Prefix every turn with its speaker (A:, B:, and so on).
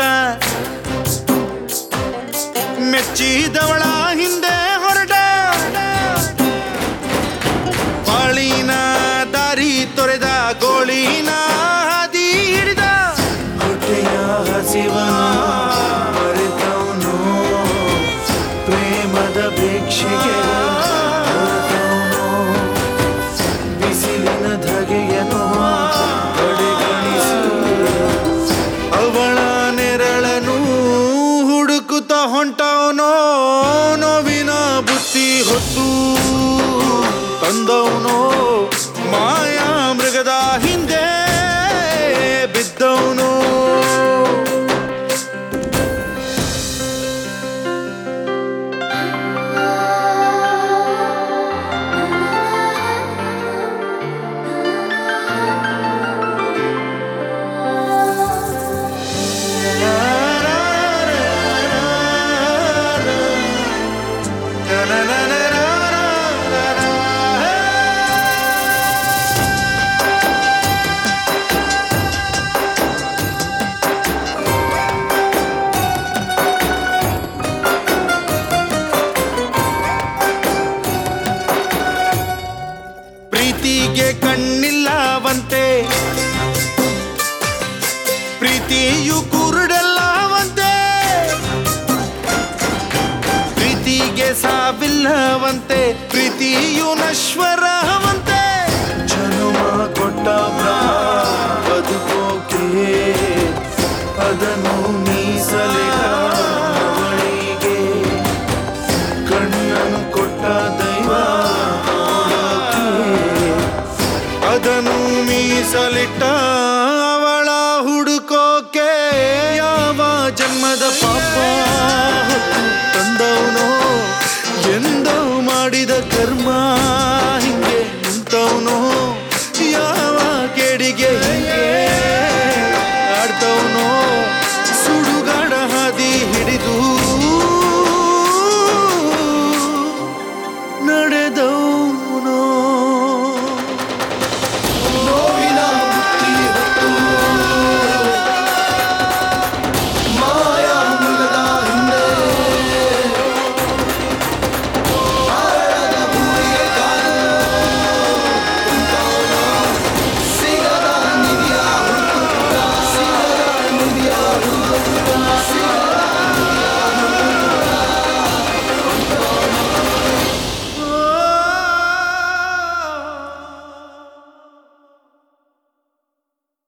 A: ಮೆಚ್ಚಿದವಳ ಹಿಂದೆ ಹೊರಟ ಬಾಳಿನ ದಾರಿ ತೊರೆದ ಗೋಳಿನ ಹಾದಿ ಹಿಡಿದ
B: ಹೊಟ್ಟೆಯ ಹಸಿವನ ಮರೆತವನು ಪ್ರೇಮದ ಭಿಕ್ಷೆಗೆ ಹೊರಟವನು. ಬಿಸಿಲಿನ ಧಗೆಯನು ಕಡೆಗಣಿಸು
A: ಅವಳ ನೆರಳನು ಹುಡುಕುತ್ತ ಹೊಂಟವನೋ ನೋವಿನ ಬುತ್ತಿ ಹೊತ್ತು ತಂದವನೋ ಮಾಯಾ ಮೃಗದ ಹಿಂದೆ ಬಿದ್ದವನು ಪ್ರೀತಿಗೆ ಕಣ್ಣಿಲ್ಲವಂತೆ ಪ್ರೀತಿಯು ಕುರುಡಲ್ಲವಂತೆ ಪ್ರೀತಿಗೆ ಸಾವಿಲ್ಲವಂತೆ ಪ್ರೀತಿಯು ನಶ್ವರವಂತೆ
B: ಜನುಮ ಕೊಟ್ಟ ಬ್ರಹ್ಮ ಬದುಕೋಕೆ ಅದನ್ನು ಮೀಸಲಿಡ